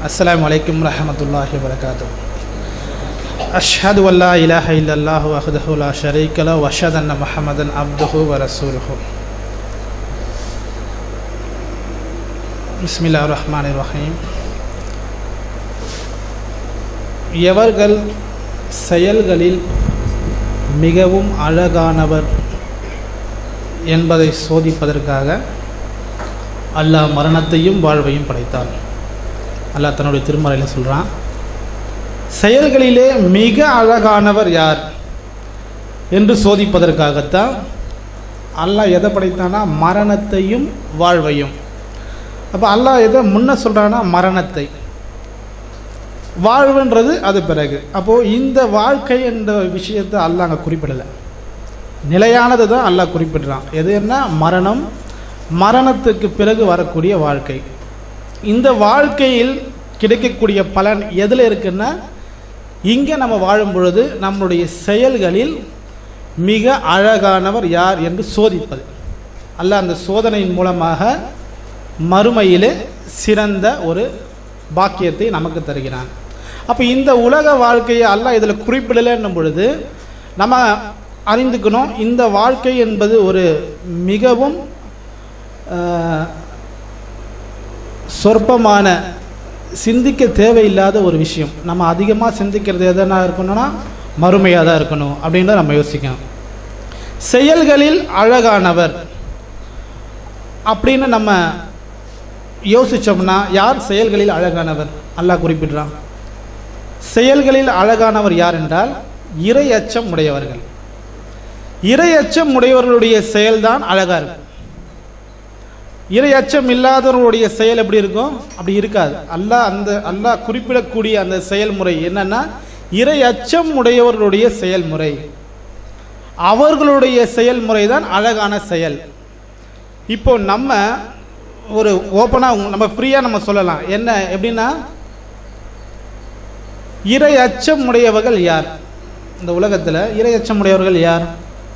السلام عليكم ورحمة الله وبركاته أشهد أن لا إله إلا الله وحده لا شريك له وأشهد أن محمدا عبده ورسوله بسم الله الرحمن الرحيم எவர்கள் செயல்களில் மிகவும் அழகானவர் என்பதை சோதிப்பதற்காக அல்லாஹ் மரணத்தையும் வாழ்வையும் படைத்தான் அல்லாஹ் தன்னுடைய திருமறையில் சொல்கிறான் செயல்களிலே மிக அழகானவர் யார் என்று சோதிப்பதற்காகத்தான் அல்லாஹ் எதை படைத்தானா மரணத்தையும் வாழ்வையும் அப்போ அல்லாஹ் எதை முன்ன சொல்கிறான்னா மரணத்தை வாழ்வுன்றது அது பிறகு அப்போது இந்த வாழ்க்கை என்ற விஷயத்தை அல்லாஹ் அங்கே குறிப்பிடலை நிலையானது தான் அல்லாஹ் குறிப்பிடுறான் எது என்ன மரணம் மரணத்துக்கு பிறகு வரக்கூடிய வாழ்க்கை இந்த வாழ்க்கையில் கிடைக்கக்கூடிய பலன் எதில் இருக்குன்னா இங்கே நம்ம வாழும் பொழுது நம்முடைய செயல்களில் மிக அழகானவர் யார் என்று சோதிப்பது அல்ல அந்த சோதனையின் மூலமாக மறுமையிலே சிறந்த ஒரு பாக்கியத்தை நமக்கு தருகிறான் அப்போ இந்த உலக வாழ்க்கையை அல்ல இதில் குறிப்பிடலைன்னும் பொழுது நம்ம அறிந்துக்கணும் இந்த வாழ்க்கை என்பது ஒரு மிகவும் சொற்பமான சிந்திக்க தேவையில்லாத ஒரு விஷயம் நம்ம அதிகமாக சிந்திக்கிறது எதனா இருக்கணும்னா மறுமையாக தான் இருக்கணும் அப்படின்றத நம்ம யோசிக்கணும் செயல்களில் அழகானவர் அப்படின்னு நம்ம யோசித்தோம்னா யார் செயல்களில் அழகானவர் அல்லாஹ் குறிப்பிடுறான் செயல்களில் அழகானவர் யார் என்றால் இறை அச்சம் உடையவர்கள் இறை அச்சம் உடையவர்களுடைய செயல்தான் அழகாக இருக்கும் இறை அச்சம் இல்லாதவர்களுடைய செயல் எப்படி இருக்கும் அப்படி இருக்காது அல்லாஹ் அந்த அல்லாஹ் குறிப்பிடக்கூடிய அந்த செயல்முறை என்னன்னா இறை அச்சம் உடையவர்களுடைய செயல்முறை அவர்களுடைய செயல்முறை தான் அழகான செயல் இப்போ நம்ம ஒரு ஓப்பனாக நம்ம ஃப்ரீயாக நம்ம சொல்லலாம் என்ன எப்படின்னா இறை அச்சம் உடையவர்கள் யார் இந்த உலகத்தில் இறை அச்சம் உடையவர்கள் யார்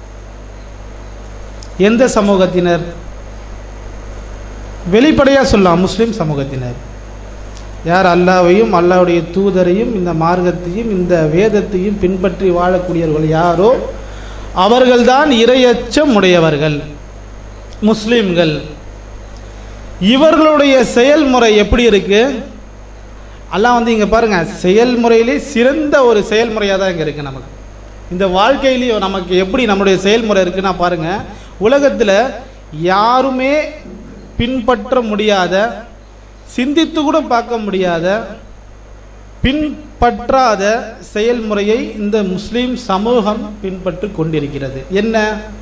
எந்த சமூகத்தினர் வெளிப்படையாக சொல்லலாம் முஸ்லீம் சமூகத்தினர் யார் அல்லாவையும் அல்லாவுடைய தூதரையும் இந்த மார்க்கத்தையும் இந்த வேதத்தையும் பின்பற்றி வாழக்கூடியவர்கள் யாரோ அவர்கள்தான் இரையச்சம் உடையவர்கள் முஸ்லீம்கள் இவர்களுடைய செயல்முறை எப்படி இருக்கு அல்லாஹ் வந்து இங்கே பாருங்கள் செயல்முறையிலே சிறந்த ஒரு செயல்முறையாக தான் இங்கே இருக்குது நமக்கு இந்த வாழ்க்கையிலையும் நமக்கு எப்படி நம்முடைய செயல்முறை இருக்குன்னா பாருங்கள் உலகத்தில் யாருமே பின்பற்ற முடியாத சிந்தித்து கூட பார்க்க முடியாத பின்பற்றாத செயல்முறையை இந்த முஸ்லீம் சமூகம் பின்பற்றி கொண்டிருக்கிறது என்ன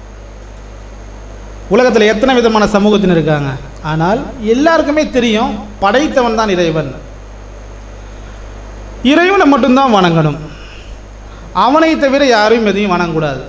உலகத்தில் எத்தனை விதமான சமூகத்தினர் இருக்காங்க ஆனால் எல்லாருக்குமே தெரியும் படைத்தவன் தான் இறைவன் இறைவனை மட்டும்தான் வணங்கணும் அவனை தவிர யாரையும் எதையும் வணங்கக்கூடாது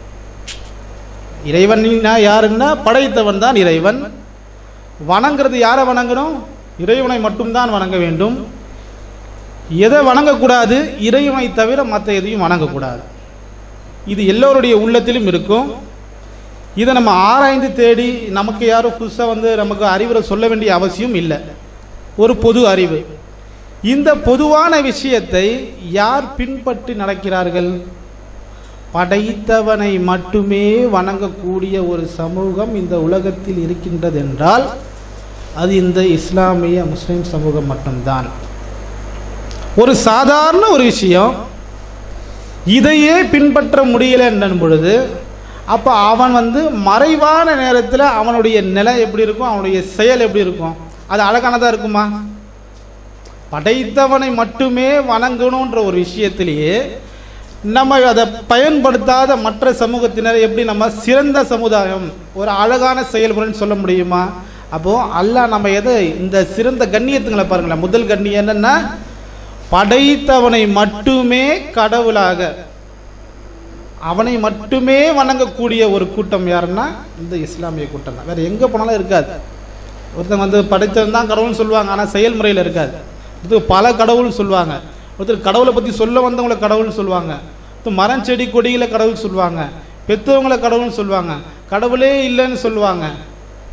இறைவன் யாருன்னா படைத்தவன் தான் இறைவன் வணங்குறது யாரை வணங்கணும் இறைவனை மட்டும்தான் வணங்க வேண்டும் எதை வணங்கக்கூடாது இறைவனை தவிர மற்ற எதையும் வணங்கக்கூடாது இது எல்லோருடைய உள்ளத்திலும் இருக்கும் இதை நம்ம ஆராய்ந்து தேடி நமக்கு யாரும் புதுசாக வந்து நமக்கு அறிவுரை சொல்ல வேண்டிய அவசியம் இல்லை ஒரு பொது அறிவு இந்த பொதுவான விஷயத்தை யார் பின்பற்றி நடக்கிறார்கள் படைத்தவனை மட்டுமே வணங்கக்கூடிய ஒரு சமூகம் இந்த உலகத்தில் இருக்கின்றது என்றால் அது இந்த இஸ்லாமிய முஸ்லீம் சமூகம் மட்டும்தான் ஒரு சாதாரண ஒரு விஷயம் இதையே பின்பற்ற முடியல என்னும் பொழுது அப்போ அவன் வந்து மறைவான நேரத்தில் அவனுடைய நிலை எப்படி இருக்கும் அவனுடைய செயல் எப்படி இருக்கும் அது அழகானதாக இருக்குமா படைத்தவனை மட்டுமே வணங்கணுன்ற ஒரு விஷயத்திலேயே நம்ம அதை பயன்படுத்தாத மற்ற சமூகத்தினர் எப்படி நம்ம சிறந்த சமுதாயம் ஒரு அழகான செயல்முறைன்னு சொல்ல முடியுமா அப்போது அல்லாஹ் நம்ம எதை இந்த சிறந்த கண்ணியத்துங்களை பாருங்களேன் முதல் கண்ணியம் என்னென்னா படைத்தவனை மட்டுமே கடவுளாக அவனை மட்டுமே வணங்கக்கூடிய ஒரு கூட்டம் யாருன்னா இந்த இஸ்லாமிய கூட்டம் தான் வேறு எங்கே போனாலும் இருக்காது ஒருத்தன் வந்து படைத்தவன் தான் கடவுள்னு சொல்லுவாங்க ஆனால் செயல்முறையில் இருக்காது ஒருத்தர் பல கடவுள்னு சொல்லுவாங்க ஒருத்தர் கடவுளை பற்றி சொல்ல வந்தவங்களை கடவுள்னு சொல்லுவாங்க மரம் செடி கொடிகளை கடவுள் சொல்லுவாங்க பெற்றவங்களை கடவுள்னு சொல்லுவாங்க கடவுளே இல்லைன்னு சொல்லுவாங்க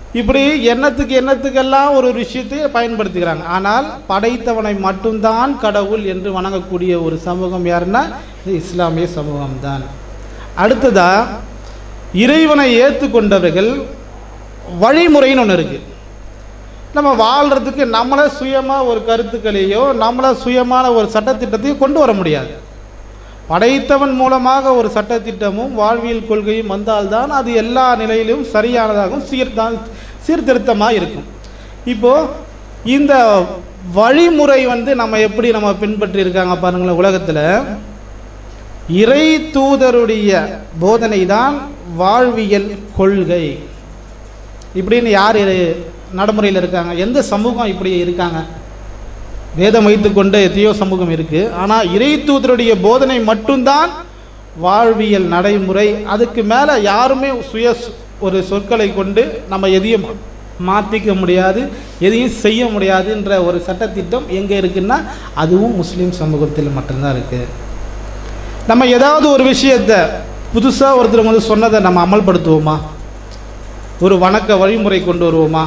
இப்படி எண்ணத்துக்கு எண்ணத்துக்கெல்லாம் ஒரு ஒரு விஷயத்தை பயன்படுத்துகிறாங்க ஆனால் படைத்தவனை மட்டும்தான் கடவுள் என்று வணங்கக்கூடிய ஒரு சமூகம் யாருன்னா இது இஸ்லாமிய சமூகம் தான் அடுத்ததா இறைவனை ஏற்றுக்கொண்டவர்கள் வழிமுறைன்னு ஒன்று இருக்குது நம்ம வாழ்கிறதுக்கு நம்மளே சுயமாக ஒரு கருத்துக்களையோ நம்மளே சுயமான ஒரு சட்டத்திட்டத்தையும் கொண்டு வர முடியாது படைத்தவன் மூலமாக ஒரு சட்டத்திட்டமும் வாழ்வியல் கொள்கையும் வந்தால்தான் அது எல்லா நிலையிலும் சரியானதாகவும் சீர்தான் சீர்திருத்தமாக இருக்கும் இப்போ இந்த வழிமுறை வந்து நம்ம எப்படி நம்ம பின்பற்றி இருக்காங்க பாருங்களேன் உலகத்தில் இறை தூதருடைய போதனை தான் வாழ்வியல் கொள்கை இப்படின்னு யார் நடைமுறையில் இருக்காங்க எந்த சமூகம் இப்படி இருக்காங்க வேதம் வைத்துக்கொண்டு எத்தையோ சமூகம் இருக்கு ஆனால் இறை தூதருடைய போதனை மட்டும்தான் வாழ்வியல் நடைமுறை அதுக்கு மேலே யாருமே சுய சு- ஒரு சொற்களை கொண்டு நம்ம எதையும் மாற்றிக்க முடியாது எதையும் செய்ய முடியாதுன்ற ஒரு சட்டத்திட்டம் எங்கே இருக்குன்னா அதுவும் முஸ்லீம் சமூகத்தில் மட்டும்தான் இருக்கு நம்ம ஏதாவது ஒரு விஷயத்தை புதுசாக ஒருத்தர் வந்து சொன்னதை நம்ம அமல்படுத்துவோமா ஒரு வணக்க வழிமுறை கொண்டு வருவோமா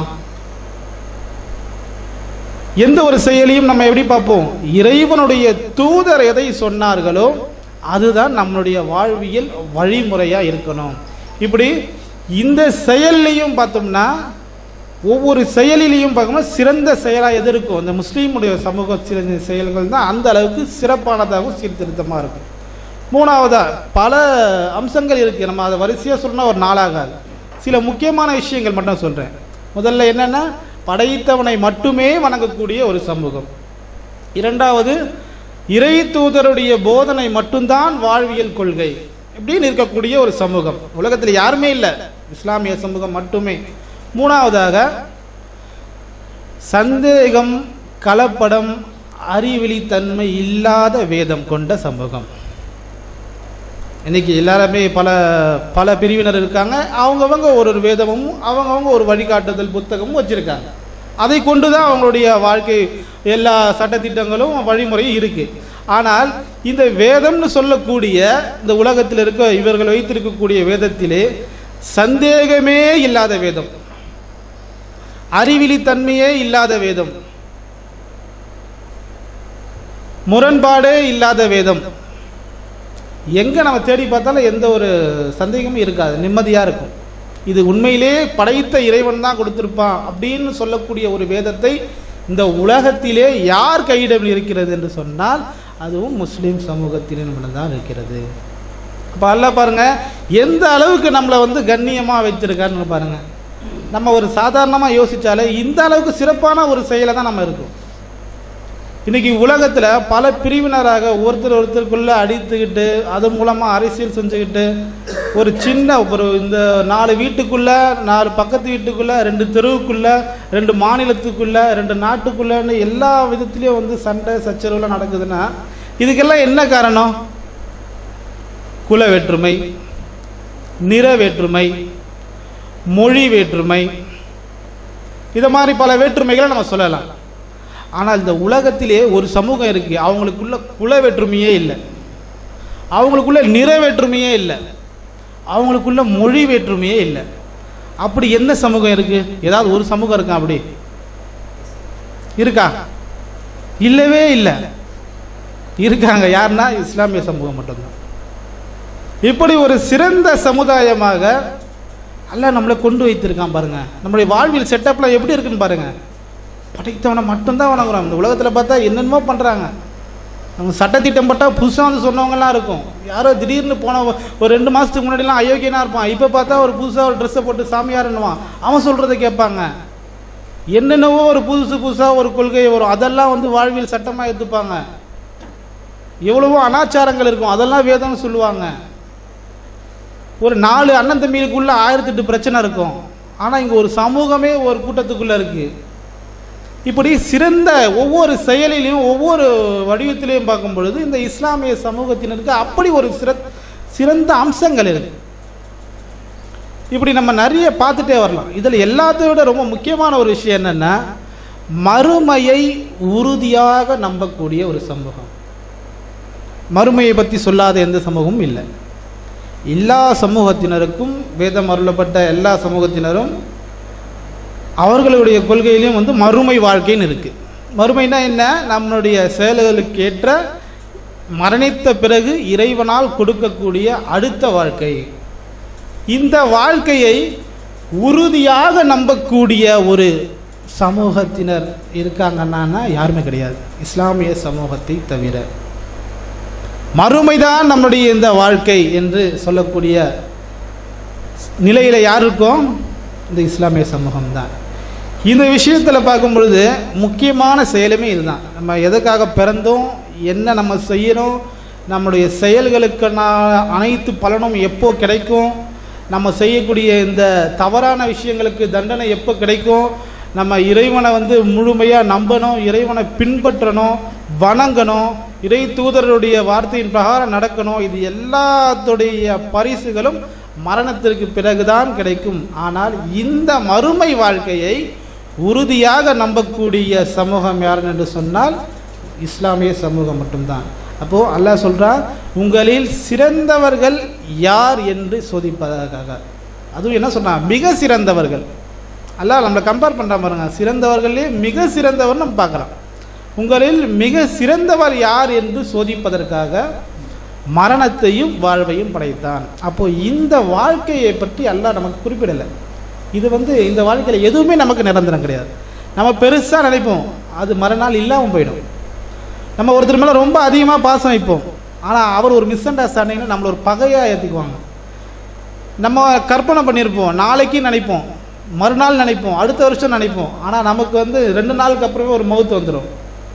எந்த ஒரு செயலையும் நம்ம எப்படி பார்ப்போம் இறைவனுடைய தூதர் எதை சொன்னார்களோ அதுதான் நம்மளுடைய வாழ்வியல் வழிமுறையா இருக்கணும் இப்படி இந்த செயல்லையும் பார்த்தோம்னா ஒவ்வொரு செயலிலையும் பார்க்கும்போது சிறந்த செயலாக எது இருக்கும் இந்த முஸ்லீமுடைய சமூக சிறந்த செயல்கள் தான் அந்த அளவுக்கு சிறப்பானதாகவும் சீர்திருத்தமாக இருக்கும் மூணாவதா பல அம்சங்கள் இருக்குது நம்ம அதை வரிசையாக சொன்னால் ஒரு நாளாகாது சில முக்கியமான விஷயங்கள் மட்டும் சொல்கிறேன் முதல்ல என்னென்னா படைத்தவனை மட்டுமே வணங்கக்கூடிய ஒரு சமூகம் இரண்டாவது இறை தூதருடைய போதனை மட்டும்தான் வாழ்வியல் கொள்கை இப்படின்னு இருக்கக்கூடிய ஒரு சமூகம் உலகத்தில் யாருமே இல்லை இஸ்லாமிய சமூகம் மட்டுமே மூணாவதாக சந்தேகம் கலப்படம் அறிவிலித்தன்மை இல்லாத வேதம் கொண்ட சமூகம் இன்னைக்கு எல்லாருமே பல பல பிரிவினர் இருக்காங்க அவங்கவங்க ஒரு ஒரு வேதமும் அவங்கவங்க ஒரு வழிகாட்டுதல் புத்தகமும் வச்சிருக்காங்க அதை கொண்டு தான் அவங்களுடைய வாழ்க்கை எல்லா சட்டத்திட்டங்களும் வழிமுறையும் இருக்கு ஆனால் இந்த வேதம்னு சொல்லக்கூடிய இந்த உலகத்தில் இருக்க இவர்கள் வைத்திருக்கக்கூடிய வேதத்திலே சந்தேகமே இல்லாத வேதம் அறிவிலித்தன்மையே இல்லாத வேதம் முரண்பாடே இல்லாத வேதம் எங்கே நம்ம தேடி பார்த்தாலும் எந்த ஒரு சந்தேகமும் இருக்காது நிம்மதியாக இருக்கும் இது உண்மையிலே படைத்த இறைவன் தான் கொடுத்திருப்பான் அப்படின்னு சொல்லக்கூடிய ஒரு வேதத்தை இந்த உலகத்திலே யார் கையிடம் இருக்கிறது என்று சொன்னால் அதுவும் முஸ்லீம் சமூகத்திலும் தான் இருக்கிறது அப்போ அல்ல பாருங்க எந்த அளவுக்கு நம்மளை வந்து கண்ணியமாக வச்சிருக்காருன்னு பாருங்க நம்ம ஒரு சாதாரணமாக யோசிச்சாலே இந்த அளவுக்கு சிறப்பான ஒரு செயலை தான் நம்ம இருக்கும் இன்னைக்கு உலகத்தில் பல பிரிவினராக ஒருத்தர் ஒருத்தருக்குள்ள அடித்துக்கிட்டு அது மூலமாக அரசியல் செஞ்சுக்கிட்டு ஒரு சின்ன ஒரு இந்த நாலு வீட்டுக்குள்ள நாலு பக்கத்து வீட்டுக்குள்ள ரெண்டு தெருவுக்குள்ள ரெண்டு மாநிலத்துக்குள்ள ரெண்டு நாட்டுக்குள்ளன்னு எல்லா விதத்துலேயும் வந்து சண்டை சச்சரவுலாம் நடக்குதுன்னா இதுக்கெல்லாம் என்ன காரணம் குல வேற்றுமை நிற வேற்றுமை மொழி வேற்றுமை இதை மாதிரி பல வேற்றுமைகளை நம்ம சொல்லலாம் ஆனால் இந்த உலகத்திலே ஒரு சமூகம் இருக்கு அவங்களுக்குள்ள குல வேற்றுமையே இல்லை அவங்களுக்குள்ள நிற வேற்றுமையே இல்லை அவங்களுக்குள்ள மொழி வேற்றுமையே இல்லை அப்படி என்ன சமூகம் இருக்கு ஏதாவது ஒரு சமூகம் இருக்கா அப்படி இருக்கா இல்லவே இல்லை இருக்காங்க யாருன்னா இஸ்லாமிய சமூகம் மட்டும்தான் இப்படி ஒரு சிறந்த சமுதாயமாக அல்லாஹ் நம்மளை கொண்டு வைத்திருக்கான் பாருங்க நம்மளுடைய வாழ்வியல் செட்டப்லாம் எப்படி இருக்குன்னு பாருங்க படைத்தவனை மட்டும்தான் வணங்குறோம் இந்த உலகத்தில் பார்த்தா என்னென்னமோ பண்ணுறாங்க நம்ம சட்டத்திட்டம் பட்டால் புதுசாக வந்து சொன்னவங்கலாம் இருக்கும் யாரோ திடீர்னு போன ஒ- ஒரு ரெண்டு மாதத்துக்கு முன்னாடிலாம் அயோக்கியனாக இருப்பான் இப்போ பார்த்தா ஒரு புதுசாக ஒரு ட்ரெஸ்ஸை போட்டு சாமியாருன்னுவான் அவன் சொல்கிறத கேட்பாங்க என்னென்னவோ ஒரு புதுசு புதுசாக ஒரு கொள்கை வரும் அதெல்லாம் வந்து வாழ்வியல் சட்டமாக எடுத்துப்பாங்க எவ்வளவோ அனாச்சாரங்கள் இருக்கும் அதெல்லாம் வேதம்னு சொல்லுவாங்க ஒரு நாலு அண்ணன் தம்பிகளுக்குள்ள ஆயிரத்தெட்டு பிரச்சனை இருக்கும் ஆனால் இங்கே ஒரு சமூகமே ஒரு கூட்டத்துக்குள்ளே இருக்குது இப்படி சிறந்த ஒவ்வொரு செயலிலையும் ஒவ்வொரு வடிவத்திலையும் பார்க்கும் பொழுது இந்த இஸ்லாமிய சமூகத்தினருக்கு அப்படி ஒரு சிற சிறந்த அம்சங்கள் இருக்கு இப்படி நம்ம நிறைய பார்த்துட்டே வரலாம் இதில் எல்லாத்தை விட ரொம்ப முக்கியமான ஒரு விஷயம் என்னன்னா மறுமையை உறுதியாக நம்பக்கூடிய ஒரு சமூகம் மறுமையை பற்றி சொல்லாத எந்த சமூகமும் இல்லை எல்லா சமூகத்தினருக்கும் வேதம் அருளப்பட்ட எல்லா சமூகத்தினரும் அவர்களுடைய கொள்கையிலையும் வந்து மறுமை வாழ்க்கைன்னு இருக்குது மறுமைனா என்ன நம்மளுடைய செயல்களுக்கு ஏற்ற மரணித்த பிறகு இறைவனால் கொடுக்கக்கூடிய அடுத்த வாழ்க்கை இந்த வாழ்க்கையை உறுதியாக நம்பக்கூடிய ஒரு சமூகத்தினர் இருக்காங்கன்னா யாருமே கிடையாது இஸ்லாமிய சமூகத்தை தவிர மறுமைதான் நம்முடைய இந்த வாழ்க்கை என்று சொல்லக்கூடிய நிலையில் யார் இருக்கோம் இந்த இஸ்லாமிய சமூகம் தான் இந்த விஷயத்தில் பார்க்கும் பொழுது முக்கியமான செயலுமே இதுதான் நம்ம எதுக்காக பிறந்தோம் என்ன நம்ம செய்யறோம் நம்முடைய செயல்களுக்கான அனைத்து பலனும் எப்போ கிடைக்கும் நம்ம செய்யக்கூடிய இந்த தவறான விஷயங்களுக்கு தண்டனை எப்போ கிடைக்கும் நம்ம இறைவனை வந்து முழுமையாக நம்பணும் இறைவனை பின்பற்றணும் வணங்கணும் இறை தூதருடைய வார்த்தையின் பிரகாரம் நடக்கணும் இது எல்லாத்துடைய பரிசுகளும் மரணத்திற்கு பிறகுதான் கிடைக்கும் ஆனால் இந்த மறுமை வாழ்க்கையை உறுதியாக நம்பக்கூடிய சமூகம் யாருன்னு என்று சொன்னால் இஸ்லாமிய சமூகம் மட்டும்தான் அப்போது அல்லாஹ் சொல்கிறான் உங்களில் சிறந்தவர்கள் யார் என்று சோதிப்பதற்காக அதுவும் என்ன சொன்னான் மிக சிறந்தவர்கள் அல்லாஹ் நம்மளை கம்பேர் பண்ணுற பாருங்க சிறந்தவர்களே மிக சிறந்தவர் நம்ம பார்க்குறோம் உங்களில் மிக சிறந்தவர் யார் என்று சோதிப்பதற்காக மரணத்தையும் வாழ்வையும் படைத்தான் அப்போ இந்த வாழ்க்கையை பற்றி அல்லாஹ் நமக்கு குறிப்பிடலை இது வந்து இந்த வாழ்க்கையில் எதுவுமே நமக்கு நிரந்தரம் கிடையாது நம்ம பெருசாக நினைப்போம் அது மறுநாள் இல்லாமல் போயிடும் நம்ம ஒருத்தர் மேலே ரொம்ப அதிகமாக பாசம் வைப்போம் ஆனால் அவர் ஒரு மிஸ் அண்டர்ஸ்டாண்டிங்கில் நம்மளை ஒரு பகையாக ஏற்றிக்குவாங்க நம்ம கற்பனை பண்ணியிருப்போம் நாளைக்கு நினைப்போம் மறுநாள் நினைப்போம் அடுத்த வருஷம் நினைப்போம் ஆனால் நமக்கு வந்து ரெண்டு நாளுக்கு அப்புறமே ஒரு மவுத்து வந்துடும்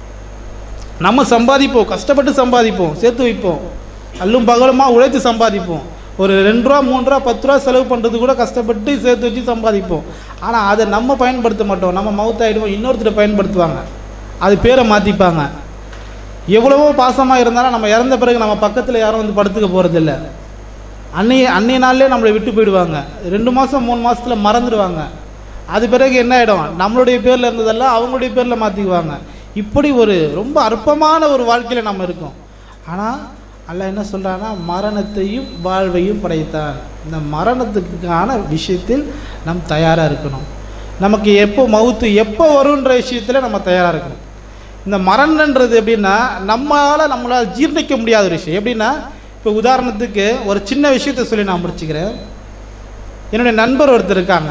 நம்ம சம்பாதிப்போம் கஷ்டப்பட்டு சம்பாதிப்போம் சேர்த்து வைப்போம் அல்லும் பகலுமா உழைத்து சம்பாதிப்போம் ஒரு ரெண்டு ரூபா மூணு ரூபா பத்து ரூபா செலவு பண்ணுறது கூட கஷ்டப்பட்டு சேர்த்து வச்சு சம்பாதிப்போம் ஆனால் அதை நம்ம பயன்படுத்த மாட்டோம் நம்ம மவுத் ஆகிடுவோம் இன்னொருத்தர் பயன்படுத்துவாங்க அது பேரை மாற்றிப்பாங்க எவ்வளவோ பாசமாக இருந்தாலும் நம்ம இறந்த பிறகு நம்ம பக்கத்தில் யாரும் வந்து படுத்துக்க போகிறதில்ல அன்னைய அன்னைய நாள்லேயே நம்மளை விட்டு போயிடுவாங்க ரெண்டு மாதம் மூணு மாதத்தில் மறந்துடுவாங்க அது பிறகு என்ன ஆகிடும் நம்மளுடைய பேரில் இருந்ததெல்லாம் அவங்களுடைய பேரில் மாற்றிக்குவாங்க இப்படி ஒரு ரொம்ப அற்பமான ஒரு வாழ்க்கையில் நம்ம இருக்கோம் ஆனால் அல்ல என்ன சொல்கிறான்னா மரணத்தையும் வாழ்வையும் படைத்தான் இந்த மரணத்துக்கான விஷயத்தில் நம் தயாராக இருக்கணும் நமக்கு எப்போ மவுத்து எப்போ வருன்ற விஷயத்தில் நம்ம தயாராக இருக்கணும் இந்த மரணன்றது எப்படின்னா நம்மளால் நம்மளால் ஜீர்ணிக்க முடியாத ஒரு விஷயம் எப்படின்னா இப்போ உதாரணத்துக்கு ஒரு சின்ன விஷயத்த சொல்லி நான் முடிச்சுக்கிறேன் என்னுடைய நண்பர் ஒருத்தர் இருக்காங்க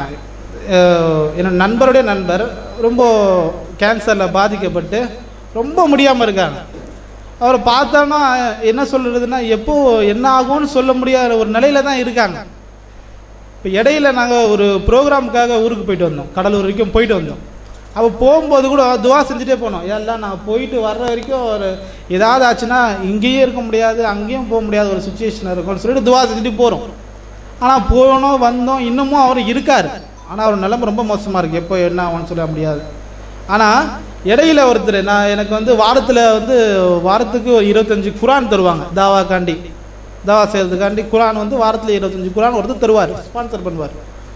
அஹ் என்னோட நண்பருடைய நண்பர் ரொம்ப கேன்சரில் பாதிக்கப்பட்டு ரொம்ப முடியாமல் இருக்காங்க அவரை பார்த்தோன்னா என்ன சொல்கிறதுனா எப்போ என்ன ஆகும்னு சொல்ல முடியாத ஒரு நிலையில தான் இருக்காங்க இப்போ இடையில நாங்கள் ஒரு ப்ரோக்ராமுக்காக ஊருக்கு போயிட்டு வந்தோம் கடலூர் வரைக்கும் போயிட்டு வந்தோம் அப்போ போகும்போது கூட துவா செஞ்சுட்டே போனோம் எல்லாம் நாங்கள் போயிட்டு வர்ற வரைக்கும் ஒரு ஏதாவது ஆச்சுன்னா இங்கேயும் இருக்க முடியாது அங்கேயும் போக முடியாத ஒரு சுச்சுவேஷன் இருக்கும்னு சொல்லிட்டு துவா செஞ்சுட்டு போகிறோம் ஆனால் போனோம் வந்தோம் இன்னமும் அவர் இருக்கார் ஆனால் அவர் நிலைமை ரொம்ப மோசமாக இருக்குது எப்போ என்ன ஆகும்னு சொல்ல முடியாது ஆனால் இடையில ஒருத்தர் நான் எனக்கு வந்து வாரத்தில் வந்து வாரத்துக்கு ஒரு இருபத்தஞ்சி குரான் தருவாங்க தாவாக்காண்டி தாவா செய்கிறதுக்காண்டி குரான் வந்து வாரத்தில் இருபத்தஞ்சி குரான் ஒருத்தர் தருவார் ஸ்பான்சர் பண்ணுவார்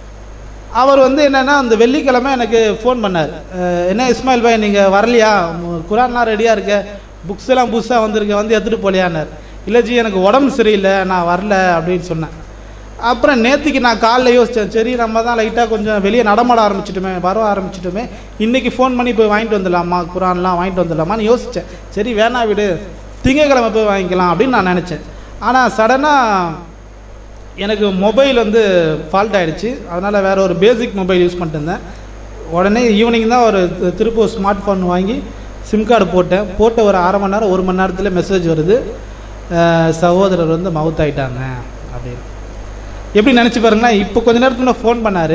அவர் வந்து என்னென்னா அந்த வெள்ளிக்கிழமை எனக்கு ஃபோன் பண்ணார் அஹ் என்ன இஸ்மாயில் பாய் நீங்கள் வரலையா மு- குரான்லாம் ரெடியாக இருக்க புக்ஸ் எல்லாம் புதுசாக வந்திருக்க வந்து எடுத்துகிட்டு போலியான்னார் இல்லை ஜி எனக்கு உடம்பு சரியில்லை நான் வரல அப்படின்னு சொன்னேன் அப்புறம் நேற்றுக்கு நான் காலைல யோசித்தேன் சரி நம்ம தான் லைட்டாக கொஞ்சம் வெளியே நடமாட ஆரம்பிச்சிட்டுமே வர ஆரம்பிச்சிட்டுமே இன்றைக்கி ஃபோன் பண்ணி போய் வாங்கிட்டு வந்துடலாமா குரான்லாம் வாங்கிட்டு வந்துடலாமான்னு யோசித்தேன் சரி வேணா விடு திங்கக்கிழமை போய் வாங்கிக்கலாம் அப்படின்னு நான் நினச்சேன் ஆனால் சடனாக எனக்கு மொபைல் வந்து ஃபால்ட் ஆயிடுச்சு அதனால் வேறு ஒரு பேசிக் மொபைல் யூஸ் பண்ணிட்டு இருந்தேன் உடனே ஈவினிங் தான் ஒரு தி- திருப்பூர் ஸ்மார்ட் ஃபோன் வாங்கி சிம் கார்டு போட்டேன் போட்ட ஒரு அரை மணி நேரம் ஒரு மணி நேரத்தில் மெசேஜ் வருது அஹ், சகோதரர் வந்து மவுத் ஆயிட்டாங்க அப்படின்னு எப்படி நினச்சி பாருங்களேன் இப்போ கொஞ்ச நேரத்துக்கு முன்னாடி ஃபோன் பண்ணார்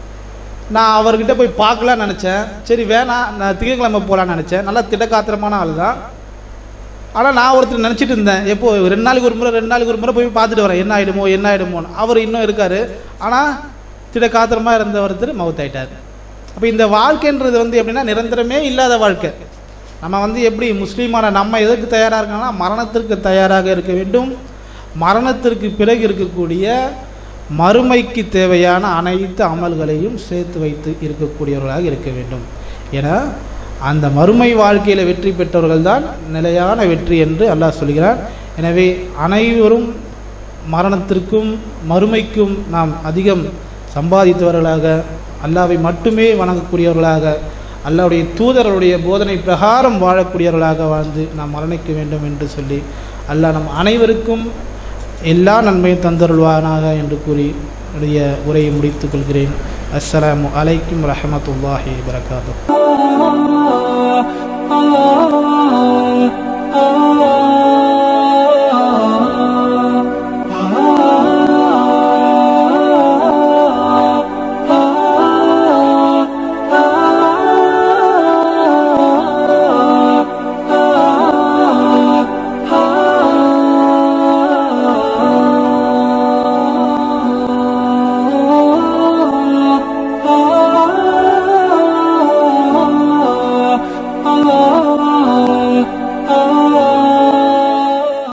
நான் அவர்கிட்ட போய் பார்க்கலாம்னு நினச்சேன் சரி வேணாம் நான் திங்கக்கிழமை போகலான்னு நினச்சேன் நல்லா திடக்காத்திரமான ஆள் தான் ஆனால் நான் ஒருத்தர் நினச்சிட்டு இருந்தேன் எப்போ ரெண்டு நாளைக்கு ஒரு முறை ரெண்டு நாளைக்கு ஒரு முறை போய் பார்த்துட்டு வரேன் என்ன ஆகிடுமோ என்ன ஆகிடுமோன்னு அவர் இன்னும் இருக்கார் ஆனால் திட காத்திரமாக இருந்த ஒருத்தர் மவுத் ஆயிட்டார் அப்போ இந்த வாழ்க்கைன்றது வந்து எப்படின்னா நிரந்தரமே இல்லாத வாழ்க்கை நம்ம வந்து எப்படி முஸ்லீமான நம்ம எதுக்கு தயாராக இருக்கோம்னா மரணத்திற்கு தயாராக இருக்க வேண்டும் மரணத்திற்கு பிறகு இருக்கக்கூடிய மறுமைக்கு தேவையான அனைத்து அமல்களையும் சேர்த்து வைத்து இருக்கக்கூடியவர்களாக இருக்க வேண்டும் ஏன்னா அந்த மறுமை வாழ்க்கையில் வெற்றி பெற்றவர்கள் தான் நிலையான வெற்றி என்று அல்லாஹ் சொல்கிறார் எனவே அனைவரும் மரணத்திற்கும் மறுமைக்கும் நாம் அதிகம் சம்பாதித்தவர்களாக அல்லாவை மட்டுமே வணங்கக்கூடியவர்களாக அல்லாவுடைய தூதர்களுடைய போதனை பிரகாரம் வாழக்கூடியவர்களாக வாழ்ந்து நாம் மரணிக்க வேண்டும் என்று சொல்லி அல்லாஹ் நம் அனைவருக்கும் எல்லா நன்மையும் தந்தருள்வானாக என்று கூறி என்னுடைய உரையை முடித்துக் கொள்கிறேன் அஸ்ஸலாமு அலைக்கும் ரஹமத்துல்லாஹி வரகாத்து ah, ah, ah.